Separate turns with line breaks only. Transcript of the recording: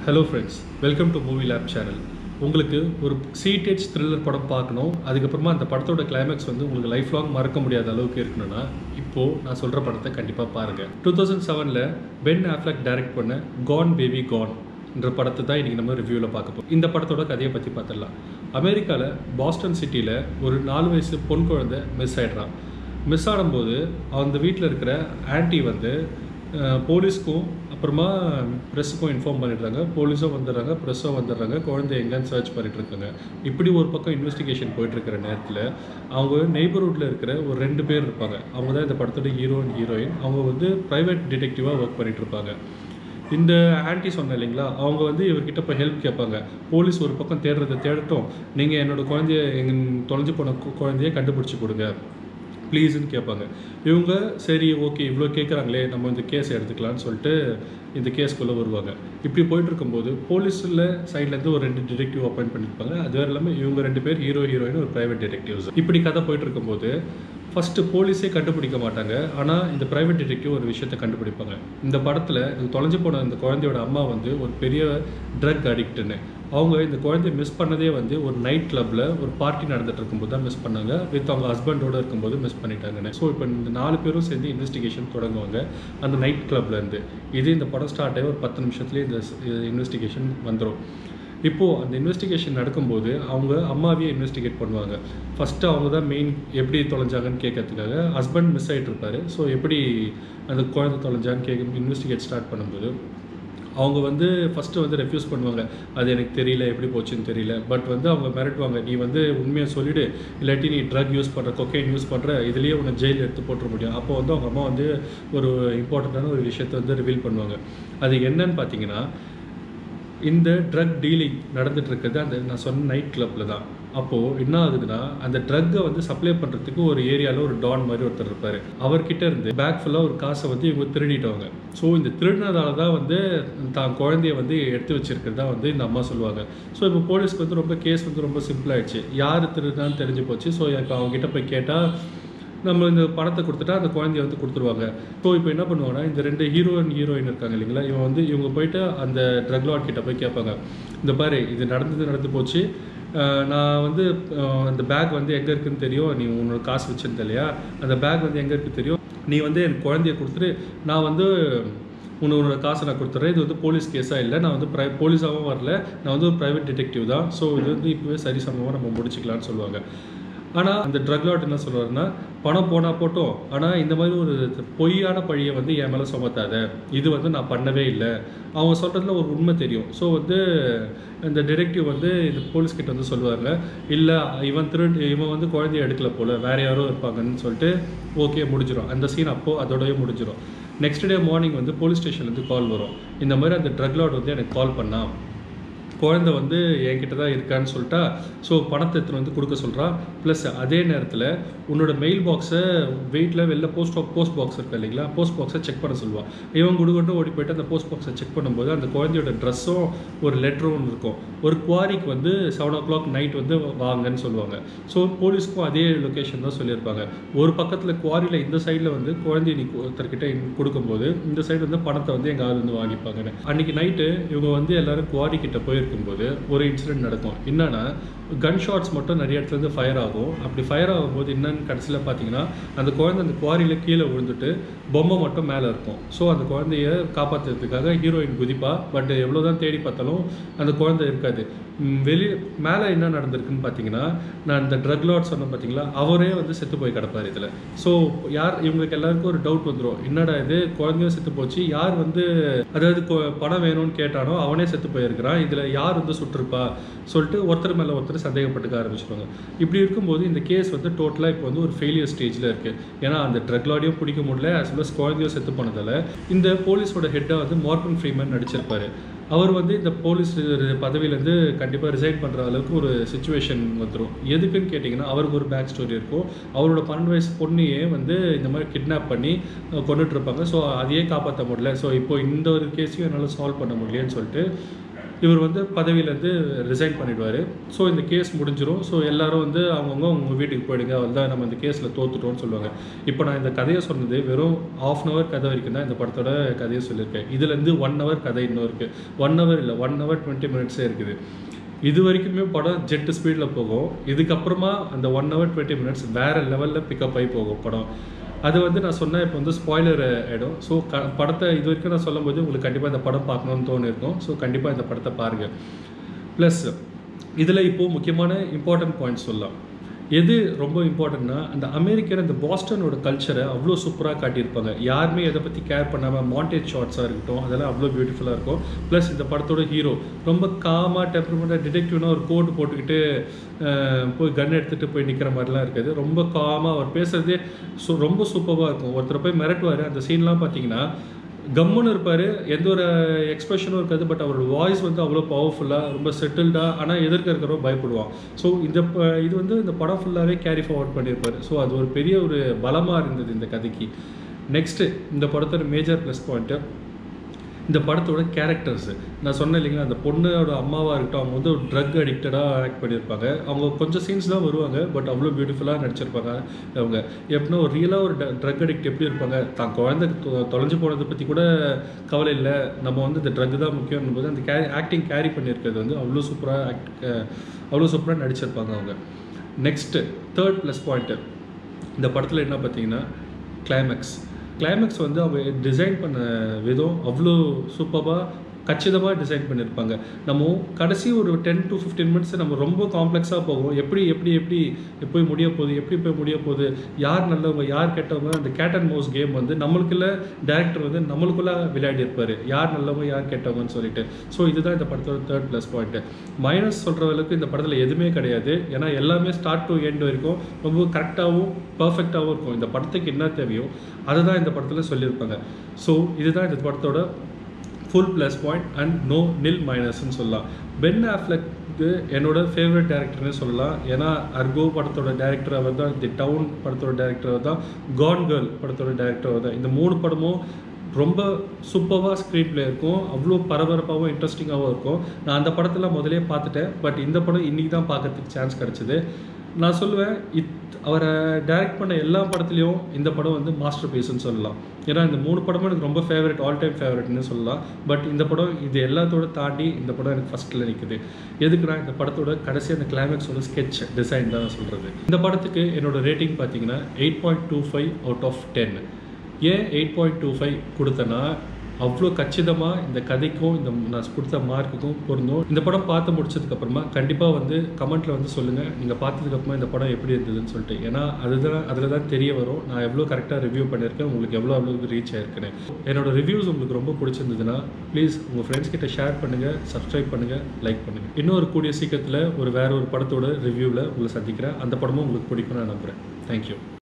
hello friends welcome to movie lab channel உங்களுக்கு ஒரு seat edge thriller படம் பார்க்கணும் அதுக்கப்புறமா அந்த படத்தோட கிளைமேக்ஸ் வந்து உங்களுக்கு லைஃப் லாங் மறக்க முடியாத அளவுக்கு இருக்கணும்னா இப்போது நான் சொல்கிற படத்தை கண்டிப்பாக பாருங்கள் டூ தௌசண்ட் செவனில் பென் ஆஃப்லக் டைரக்ட் பண்ண கான் பேபி கான் என்ற படத்தை தான் இன்றைக்கி நம்ம ரிவ்யூவில் பார்க்க போகிறோம் இந்த படத்தோட கதையை பற்றி பார்த்துடலாம் அமெரிக்காவில் பாஸ்டன் சிட்டியில் ஒரு நாலு வயசு பொன் குழந்தை மிஸ் ஆகிடுறான் மிஸ் ஆகும்போது அந்த வீட்டில் இருக்கிற ஆன்ட்டி வந்து அஹ், போலீஸ்க்கும் அப்புறமா ப்ரெஸ்ஸுக்கும் இன்ஃபார்ம் பண்ணிடுறாங்க போலீஸும் வந்துடுறாங்க ப்ரெஸ்ஸும் வந்துடுறாங்க குழந்தை எங்கேன்னு சர்ச் பண்ணிட்டு இருக்காங்க இப்படி ஒரு பக்கம் இன்வெஸ்டிகேஷன் போயிட்டு இருக்கிற நேரத்தில் அவங்க நெய்பர்ஹுட்டில் இருக்கிற ஒரு ரெண்டு பேர் இருப்பாங்க அவங்க தான் இந்த படத்தோட ஹீரோ அண்ட் ஹீரோயின் அவங்க வந்து ப்ரைவேட் டிடெக்டிவாக ஒர்க் பண்ணிட்டு இருப்பாங்க இந்த ஆன்ட்டி சொன்னேன் இல்லைங்களா அவங்க வந்து இவர்கிட்ட போய் ஹெல்ப் கேட்பாங்க போலீஸ் ஒரு பக்கம் தேடுறதை தேடட்டும் நீங்கள் என்னோட குழந்தைய எங்கள் தொலைஞ்சு போன கு- குழந்தைய கண்டுபிடிச்சி கொடுங்க ப்ளீஸ்ன்னு கேட்பாங்க இவங்க சரி ஓகே இவ்வளோ கேட்குறாங்களே நம்ம இந்த கேஸ் எடுத்துக்கலாம்னு சொல்லிட்டு இந்த கேஸ்க்குள்ளே வருவாங்க இப்படி போயிட்டு இருக்கும்போது போலீஸில் சைட்லேருந்து ஒரு ரெண்டு டிடெக்டிவ் அப்பாயிண்ட் பண்ணியிருப்பாங்க அது வேறு இல்லாமல் இவங்க ரெண்டு பேர் ஹீரோ ஹீரோயின் ஒரு ப்ரைவேட் டிடெக்டிவ்ஸ் இப்படி கதை போயிட்டு இருக்கும்போது ஃபஸ்ட்டு போலீஸே கண்டுபிடிக்க மாட்டாங்க ஆனால் இந்த ப்ரைவேட் டிடெக்டிவ் ஒரு விஷயத்தை கண்டுபிடிப்பாங்க இந்த படத்தில் இது தொலைஞ்சு போன இந்த குழந்தையோட அம்மா வந்து ஒரு பெரிய ட்ரக் அடிக்ட்டுன்னு அவங்க இந்த குழந்தைய மிஸ் பண்ணதே வந்து ஒரு நைட் கிளப்பில் ஒரு பார்ட்டி நடந்துட்டு இருக்கும்போது தான் மிஸ் பண்ணாங்க வித் அவங்க ஹஸ்பண்டோட இருக்கும்போது மிஸ் பண்ணிட்டாங்கன்னு ஸோ இப்போ இந்த நாலு பேரும் சேர்ந்து இன்வெஸ்டிகேஷன் தொடங்குவாங்க அந்த நைட் கிளப்லேருந்து இது இந்த படம் ஸ்டார்ட் ஆகி ஒரு பத்து நிமிஷத்துலேயே இந்த இன்வெஸ்டிகேஷன் வந்துடும் இப்போது அந்த இன்வெஸ்டிகேஷன் நடக்கும்போது அவங்க அம்மாவையே இன்வெஸ்டிகேட் பண்ணுவாங்க ஃபஸ்ட்டு அவங்க தான் மெயின் எப்படி தொலைஞ்சாங்கன்னு கேட்கறதுக்காக ஹஸ்பண்ட் மிஸ் ஆகிட்டு இருப்பாரு ஸோ எப்படி அந்த குழந்தை தொலைஞ்சான்னு கேட்க இன்வெஸ்டிகேட் ஸ்டார்ட் பண்ணும்போது அவங்க வந்து ஃபஸ்ட்டு வந்து ரெஃப்யூஸ் பண்ணுவாங்க அது எனக்கு தெரியல எப்படி போச்சுன்னு தெரியல பட் வந்து அவங்க மிரட்டுவாங்க நீ வந்து உண்மையை சொல்லிவிடு இல்லாட்டி நீ ட்ரக் யூஸ் பண்ணுற கொக்கைன் யூஸ் பண்ணுற இதுலேயே உன்னை ஜெயில் எடுத்து போட்டுற முடியும் அப்போ வந்து அவங்க அம்மா வந்து ஒரு இம்பார்ட்டண்ட்டான ஒரு விஷயத்தை வந்து ரிவீல் பண்ணுவாங்க அது என்னன்னு பார்த்தீங்கன்னா இந்த ட்ரக் டீலிங் நடந்துட்டு இருக்கிறது அந்த நான் சொன்ன நைட் கிளப்பில் தான் அப்போது என்ன ஆகுதுன்னா அந்த ட்ரக்கை வந்து சப்ளை பண்ணுறதுக்கு ஒரு ஏரியாவில் ஒரு டான் மாதிரி ஒருத்தர் இருப்பார் அவர்கிட்ட இருந்து பேக் ஃபுல்லாக ஒரு காசை வந்து இவங்க திருடிட்டவங்க ஸோ இந்த திருடினதால தான் வந்து தான் குழந்தைய வந்து எடுத்து வச்சிருக்கிறதா வந்து இந்த அம்மா சொல்லுவாங்க ஸோ இப்போ போலீஸ்க்கு வந்து ரொம்ப கேஸ் வந்து ரொம்ப சிம்பிளாகிடுச்சு யார் திருடுனான்னு தெரிஞ்சு போச்சு ஸோ இப்போ அவங்ககிட்ட போய் கேட்டால் நம்ம இந்த பணத்தை கொடுத்துட்டா அந்த குழந்தைய வந்து கொடுத்துருவாங்க ஸோ இப்போ என்ன பண்ணுவாங்கன்னா இந்த ரெண்டு ஹீரோயின் ஹீரோயின் இருக்காங்க இல்லைங்களா இவன் வந்து இவங்க போயிட்டு அந்த ட்ரக் லாட் கிட்ட போய் கேட்பாங்க இந்த பாரு இது நடந்தது நடந்து போச்சு அஹ் நான் வந்து அஹ் அந்த பேக் வந்து எங்கே இருக்குன்னு தெரியும் நீ உன்னோட காசு வச்சிருந்த இல்லையா அந்த பேக் வந்து எங்கே இருக்கு தெரியும் நீ வந்து என் குழந்தைய கொடுத்துட்டு நான் வந்து உன்னோட காசை நான் கொடுத்துட்றேன் இது வந்து போலீஸ் கேஸாக இல்லை நான் வந்து ப்ரை போலீஸாகவும் வரல நான் வந்து ஒரு ப்ரைவேட் டிடெக்டிவ் தான் ஸோ இது வந்து இப்போவே சரி சமமாக நம்ம முடிச்சுக்கலாம்னு சொல்லுவாங்க ஆனால் அந்த ட்ரக் லாட் என்ன சொல்லுவாருன்னா பணம் போனால் போட்டோம் ஆனால் இந்த மாதிரி ஒரு பொய்யான பழியை வந்து என் மேலே சுமத்தாத இது வந்து நான் பண்ணவே இல்லை அவங்க சொல்கிறதுல ஒரு உண்மை தெரியும் ஸோ வந்து இந்த டிடெக்டிவ் வந்து இந்த போலீஸ் கிட்ட வந்து சொல்லுவாங்க இல்லை இவன் திருடு இவன் வந்து குழந்தைய எடுக்கல போல வேற யாரோ இருப்பாங்கன்னு சொல்லிட்டு ஓகே முடிஞ்சிடும் அந்த சீன் அப்போது அதோடய முடிஞ்சிடும் நெக்ஸ்ட் டே மார்னிங் வந்து போலீஸ் ஸ்டேஷன்லேருந்து கால் வரும் இந்த மாதிரி அந்த ட்ரக் லாட் வந்து எனக்கு கால் பண்ணான் குழந்தை வந்து என்கிட்ட தான் இருக்கான்னு சொல்லிட்டா ஸோ பணத்தை எடுத்துன்னு வந்து கொடுக்க சொல்கிறா ப்ளஸ் அதே நேரத்தில் உன்னோட மெயில் பாக்ஸை வெயிட்டில் வெளில போஸ்ட் போஸ்ட் பாக்ஸ் இருக்கு இல்லைங்களா போஸ்ட் பாக்ஸை செக் பண்ண சொல்லுவாள் இவன் குடுக்கட்டு ஓடி போயிட்டு அந்த போஸ்ட் பாக்ஸை செக் பண்ணும்போது அந்த குழந்தையோட ட்ரெஸ்ஸும் ஒரு லெட்டரும் ஒன்று இருக்கும் ஒரு குவாரிக்கு வந்து செவன் ஓ கிளாக் நைட் வந்து வாங்கன்னு சொல்லுவாங்க ஸோ போலீஸ்க்கும் அதே லொக்கேஷன் தான் சொல்லியிருப்பாங்க ஒரு பக்கத்தில் குவாரியில் இந்த சைடில் வந்து குழந்தைய நீ ஒருத்தர்கிட்ட கொடுக்கும்போது இந்த சைடு வந்து பணத்தை வந்து எங்கள் ஆள் வந்து வாங்கிப்பாங்கன்னு அன்னைக்கு நைட்டு இவங்க வந்து எல்லாரும் குவாரி கிட்ட போயிருக்கும்போது ஒரு இன்சிடென்ட் நடக்கும் என்னன்னா கன் ஷாட்ஸ் மட்டும் நிறைய இடத்துல இருந்து ஃபயர் ஆகும் அப்படி ஃபயர் ஆகும்போது என்னன்னு கடைசியில் பார்த்தீங்கன்னா அந்த குழந்தை அந்த குவாரியில் கீழே விழுந்துட்டு பொம்மை மட்டும் மேலே இருக்கும் ஸோ அந்த குழந்தைய காப்பாற்றுறதுக்காக ஹீரோயின் குதிப்பா பட் எவ்வளோ தான் தேடி பார்த்தாலும் அந்த குழந்தை இருக்காது ம், வெளி மேலே என்ன நடந்திருக்குன்னு பார்த்தீங்கன்னா நான் இந்த ட்ரக் லாட் சொன்னேன் பார்த்தீங்களா அவரே வந்து செத்து போய் கிடப்பார் இதில் ஸோ யார் இவங்களுக்கு எல்லாருக்கும் ஒரு டவுட் வந்துடும் என்னடா இது குழந்தையும் செத்து போச்சு யார் வந்து அதாவது கொ- பணம் வேணும்னு கேட்டானோ அவனே செத்து போயிருக்கிறான் இதில் யார் வந்து சுட்டிருப்பா சொல்லிட்டு ஒருத்தர் மேலே ஒருத்தர் சந்தேகப்பட்டுக்க ஆரம்பிச்சிருவாங்க இப்படி இருக்கும்போது இந்த கேஸ் வந்து டோட்டலாக இப்போ வந்து ஒரு ஃபெயிலியர் ஸ்டேஜில் இருக்குது ஏன்னா அந்த ட்ரக் லாடியும் பிடிக்க முடியல as well as குழந்தையும் செத்து போனதால் இந்த போலீஸோட ஹெட்டாக வந்து மார்கன் ஃப்ரீமன் நடிச்சிருப்பாரு அவர் வந்து இந்த போலீஸ் பதவியிலேருந்து கண்டிப்பாக ரிசைன் பண்ணுற அளவுக்கு ஒரு சுச்சுவேஷன் வந்துடும் எதுக்குன்னு கேட்டிங்கன்னா அவருக்கு ஒரு பேக் ஸ்டோரி இருக்கும் அவரோட பன்னெண்டு வயசு பொண்ணையே வந்து இந்த மாதிரி கிட்னாப் பண்ணி அஹ், கொன்னுட்டு இருப்பாங்க ஸோ அதையே காப்பாற்ற முடியல ஸோ இப்போ இந்த ஒரு கேஸையும் என்னால் சால்வ் பண்ண முடியலன்னு சொல்லிட்டு இவர் வந்து பதவியிலேருந்து ரிசைன் பண்ணிடுவார் ஸோ இந்த கேஸ் முடிஞ்சிடும் ஸோ எல்லாரும் வந்து அவங்கவுங்க உங்கள் வீட்டுக்கு போயிடுங்க அதுதான் நம்ம இந்த கேஸில் தோத்துட்டோம்னு சொல்லுவாங்க இப்போ நான் இந்த கதையை சொன்னது வெறும் ஆஃப் அன் ஹவர் கதை வரைக்கும் தான் இந்த படத்தோட கதையை சொல்லியிருக்கேன் இதுலேருந்து ஒன் ஹவர் கதை இன்னும் இருக்குது ஒன் ஹவர் இல்லை ஒன் ஹவர் டுவெண்ட்டி மினிட்ஸே இருக்குது இது வரைக்குமே படம் ஜெட் ஸ்பீடில் போகும் இதுக்கப்புறமா அந்த ஒன் ஹவர் டுவெண்ட்டி மினிட்ஸ் வேறு லெவலில் பிக்கப் ஆகி போகும் படம் அது வந்து நான் சொன்னேன் இப்போ வந்து ஸ்பாய்லர் ஆகிடும் ஸோ க படத்தை இது வரைக்கும் நான் சொல்லும்போது உங்களுக்கு கண்டிப்பாக இந்த படம் பார்க்கணும்னு தோணு இருக்கும் ஸோ கண்டிப்பாக இந்த படத்தை பாருங்கள் ப்ளஸ் இதில் இப்போது முக்கியமான இம்பார்ட்டன்ட் பாயிண்ட்ஸ் சொல்லலாம் எது ரொம்ப இம்பார்ட்டன்ட்னா அந்த அமெரிக்கன் அந்த பாஸ்டனோட கல்ச்சரை அவ்வளோ சூப்பராக காட்டியிருப்பாங்க யாருமே எதை பற்றி கேர் பண்ணாமல் மாண்டேஜ் ஷார்ட்ஸாக இருக்கட்டும் அதெல்லாம் அவ்வளோ பியூட்டிஃபுல்லாக இருக்கும் ப்ளஸ் இந்த படத்தோட ஹீரோ ரொம்ப காமாக டெம்பரமெண்ட்டாக டிடெக்டிவ்னா ஒரு கோட் போட்டுக்கிட்டு அஹ், போய் கன் எடுத்துகிட்டு போய் நிற்கிற மாதிரிலாம் இருக்காது ரொம்ப காமாக அவர் பேசுகிறதே சு ரொம்ப சூப்பராக இருக்கும் ஒருத்தர் போய் மிரட்டுவார் அந்த சீன்லாம் பார்த்தீங்கன்னா கம்முன்னு இருப்பார் எந்த ஒரு எக்ஸ்பிரஷனும் இருக்காது பட் அவரோட வாய்ஸ் வந்து அவ்வளோ பவர்ஃபுல்லாக ரொம்ப செட்டில்டாக ஆனால் எதிர்க்க இருக்கிறவங்க பயப்படுவான் ஸோ இந்த ப- இது வந்து இந்த படம் ஃபுல்லாகவே கேரி ஃபார்வர்ட் பண்ணியிருப்பார் ஸோ அது ஒரு பெரிய ஒரு பலமாக இருந்தது இந்த கதைக்கு நெக்ஸ்ட்டு இந்த படத்தோட மேஜர் ப்ளஸ் பாயிண்ட்டு இந்த படத்தோட கேரக்டர்ஸ் நான் சொன்னேன் இல்லைங்களா அந்த பொண்ணோட அம்மாவாக இருக்கட்டும் அவங்க வந்து ஒரு ட்ரக் அடிக்டடாக ஆக்ட் பண்ணியிருப்பாங்க அவங்க கொஞ்சம் சீன்ஸ் தான் வருவாங்க பட் அவ்வளோ பியூட்டிஃபுல்லாக நடிச்சிருப்பாங்க அவங்க எப்படின்னா ஒரு ரியலாக ஒரு ட்ரக் அடிக்ட் எப்படி இருப்பாங்க தான் குழந்தை தொ- தொலைஞ்சு போனதை பற்றி கூட கவலை இல்லை நம்ம வந்து இந்த ட்ரக் தான் முக்கியம் போது அந்த கேரி ஆக்டிங் கேரி பண்ணியிருக்கிறது வந்து அவ்வளோ சூப்பராக ஆக்ட் அவ்வளோ சூப்பராக நடிச்சிருப்பாங்க அவங்க நெக்ஸ்ட்டு தேர்ட் ப்ளஸ் பாயிண்ட்டு இந்த படத்தில் என்ன பார்த்தீங்கன்னா கிளைமேக்ஸ் கிளைமேக்ஸ் வந்து அவங்க டிசைன் பண்ண விதம் அவ்வளோ சூப்பராக கச்சிதமாக டிசைன் பண்ணியிருப்பாங்க நம்ம கடைசி ஒரு டென் டு ஃபிஃப்டீன் மினிட்ஸ் நம்ம ரொம்ப காம்ப்ளெக்ஸாக போகும் எப்படி எப்படி எப்படி போய் முடிய போகுது எப்படி போய் முடிய போகுது யார் நல்லவங்க யார் கெட்டவங்க அந்த கேட் அண்ட் மவுஸ் கேம் வந்து நம்மளுக்குள்ள டேரக்டர் வந்து நம்மளுக்குள்ள விளையாடி இருப்பார் யார் நல்லவங்க யார் கெட்டவங்கன்னு சொல்லிட்டு ஸோ இதுதான் இந்த படத்தோட தேர்ட் ப்ளஸ் பாயிண்ட்டு மைனஸ் சொல்கிற அளவுக்கு இந்த படத்தில் எதுவுமே கிடையாது ஏன்னா எல்லாமே ஸ்டார்ட் டு எண்ட் வரைக்கும் ரொம்ப கரெக்டாகவும் பர்ஃபெக்டாகவும் இருக்கும் இந்த படத்துக்கு என்ன தேவையோ அதை தான் இந்த படத்தில் சொல்லியிருப்பாங்க ஸோ இதுதான் இந்த படத்தோட full plus point and no nil மைனஸ்னு சொல்லலாம் பென் ஆஃப்லக்கு என்னோட ஃபேவரட் டேரக்டர்னு சொல்லலாம் ஏன்னா அர்கோ படத்தோட டேரக்டர் அவர் தான் தி டவுன் படத்தோட டேரக்டர் அவர் தான் கான் கேர்ள் படத்தோட டேரக்டர் அவர் தான் இந்த மூணு படமும் ரொம்ப சூப்பராக ஸ்க்ரீன் ப்ளே இருக்கும் அவ்வளோ பரபரப்பாகவும் இன்ட்ரெஸ்டிங்காகவும் இருக்கும் நான் அந்த படத்தெல்லாம் முதலே பார்த்துட்டேன் பட் இந்த படம் இன்றைக்கி தான் பார்க்கறதுக்கு சான்ஸ் கிடச்சிது நான் சொல்லுவேன் இத் அவரை டைரக்ட் பண்ண எல்லா படத்துலையும் இந்த படம் வந்து மாஸ்டர் பீஸ்னு சொல்லலாம் ஏன்னா இந்த மூணு படமும் எனக்கு ரொம்ப ஃபேவரட் ஆல் டைம் ஃபேவரட்னு சொல்லலாம் பட் இந்த படம் இது எல்லாத்தோட தாண்டி இந்த படம் எனக்கு ஃபஸ்ட்டில் நிற்குது எதுக்குன்னா இந்த படத்தோட கடைசி அந்த கிளைமேக்ஸோட ஸ்கெட்ச் டிசைன் தான் நான் சொல்கிறது இந்த படத்துக்கு என்னோட ரேட்டிங் பார்த்தீங்கன்னா eight point two five out of ten ஏன் எயிட் பாயிண்ட் டூ ஃபைவ் கொடுத்தேன்னா அவ்வளோ கச்சிதமாக இந்த கதைக்கும் இந்த நான் கொடுத்த மார்க்குக்கும் பொருந்தும் இந்த படம் பார்த்து முடிச்சதுக்கப்புறமா கண்டிப்பாக வந்து கமெண்ட்டில் வந்து சொல்லுங்கள் நீங்கள் பார்த்ததுக்கப்புறமா இந்த படம் எப்படி இருந்ததுன்னு சொல்லிட்டு ஏன்னா அதுதான் அதில் தான் தெரிய வரும் நான் எவ்வளோ கரெக்டாக ரிவ்யூ பண்ணியிருக்கேன் உங்களுக்கு எவ்வளோ அவ்வளோ ரீச் ஆயிருக்குன்னு என்னோட ரிவ்யூஸ் உங்களுக்கு ரொம்ப பிடிச்சிருந்ததுன்னா ப்ளீஸ் உங்கள் ஃப்ரெண்ட்ஸ் கிட்ட ஷேர் பண்ணுங்கள் சப்ஸ்கிரைப் பண்ணுங்கள் லைக் பண்ணுங்கள் இன்னொரு கூடிய சீக்கிரத்தில் ஒரு வேற ஒரு படத்தோட ரிவ்யூவில் உங்களை சந்திக்கிறேன் அந்த படமும் உங்களுக்கு பிடிக்கும்னு நான் நம்புகிறேன் தேங்க்யூ